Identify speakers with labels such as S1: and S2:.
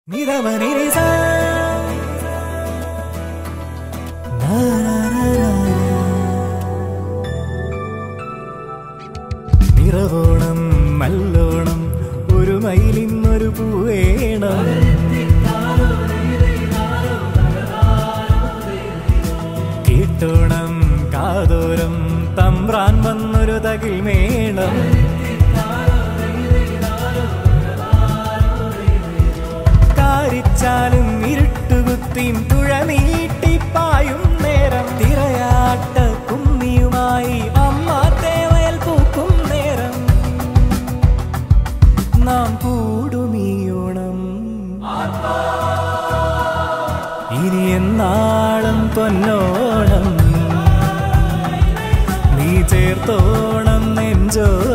S1: നിരവനിരിസ നിറവോണം നല്ലോണം ഒരു മയിലിന്നൊരു പൂവേണം കേട്ടോണം കാതോരം തമ്പ്രാൻ വന്നൊരു തകിൽ മേളം കാരിച്ചാലും ഇരുട്ടുകുത്തിയും തുഴ നീട്ടിപ്പായും നേരം തിരയാട്ട കുമ്മിയുമായി അമ്മ തേവയൽ പൂക്കും നേരം നാം കൂടുമീയോണം ഇനി എന്നാളും പൊന്നോണം നീ ചേർത്തോണം നെഞ്ചോ